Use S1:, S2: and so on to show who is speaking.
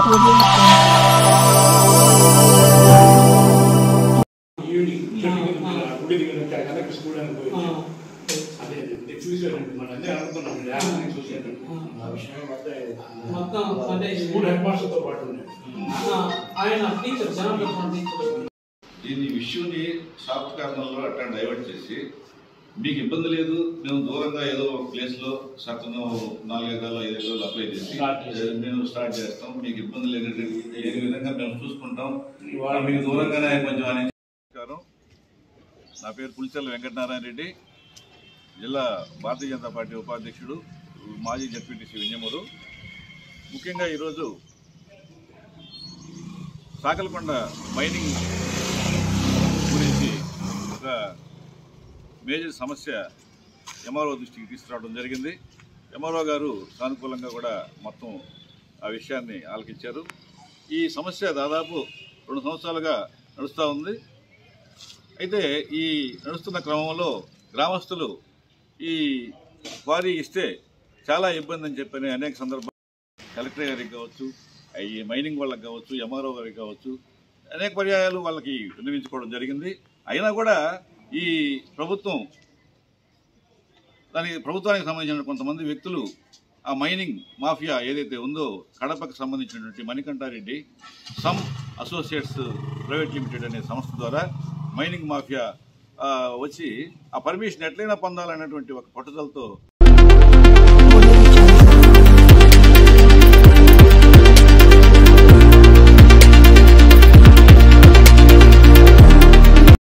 S1: Evening చెట్టు కింద గుడి దగ్గర నుంచి ఆ కలెక్టర్ స్కూల్ అని పోయి అదే అదే చూసానండి మన అన్నీ అనుకున్నాం యాక్షన్ చూసాను ఆ విషయం
S2: మొత్తం అంటే
S1: స్కూల్ హెడ్ మాస్టర్తో పాటు ఉండే
S2: ఆ, ఆయన టీచర్ జనం టీచర్
S3: దీని ఇష్యూని సాఫ్ట్ కార్నర్లో అట్లా డైవర్ట్ చేసి మీకు ఇబ్బంది లేదు మేము దూరంగా ఏదో ఒక ప్లేస్ లో సగం నాలుగు ఎకరాలు ఐదు ఎకరాలు అప్లై చేసి
S1: Start చేసి.
S3: మేము స్టార్ట్ చేస్తాం మీకు ఇబ్బంది లేని ఏ విధంగా మేము చూసుకుంటాం
S1: ఇవాళ
S3: మీకు దూరంగానే కొంచెం అని నమస్కారం నా పేరు పులిచెల్ల వెంకటనారాయణ రెడ్డి జిల్లా భారతీయ జనతా పార్టీ ఉపాధ్యక్షుడు మాజీ జడ్పీటీసీ వింజమూరు ముఖ్యంగా ఈరోజు సాకలకొండ మైనింగ్ గురించి ఒక మేజర్ సమస్య ఎంఆర్ఓ దృష్టికి తీసుకురావడం జరిగింది ఎంఆర్ఓ గారు సానుకూలంగా కూడా మొత్తం ఆ విషయాన్ని ఆలకించారు ఈ సమస్య దాదాపు రెండు సంవత్సరాలుగా నడుస్తూ ఉంది అయితే ఈ నడుస్తున్న క్రమంలో గ్రామస్తులు ఈ క్వారీ ఇస్తే చాలా ఇబ్బంది అని చెప్పని అనేక సందర్భాలు కలెక్టర్ గారికి కావచ్చు ఈ మైనింగ్ వాళ్ళకి కావచ్చు ఎంఆర్ఓ గారికి కావచ్చు అనేక పర్యాయాలు వాళ్ళకి విన్నవించుకోవడం జరిగింది అయినా కూడా ఈ ప్రభుత్వం దానికి ప్రభుత్వానికి సంబంధించిన కొంతమంది వ్యక్తులు ఆ మైనింగ్ మాఫియా ఏదైతే ఉందో కడపకు సంబంధించినటువంటి మణికంఠారెడ్డి సమ్ అసోసియేట్స్ ప్రైవేట్ లిమిటెడ్ అనే సంస్థ ద్వారా మైనింగ్ మాఫియా ఆ, వచ్చి ఆ పర్మిషన్ ఎట్లయినా పొందాలనేటువంటి ఒక పట్టుదలతో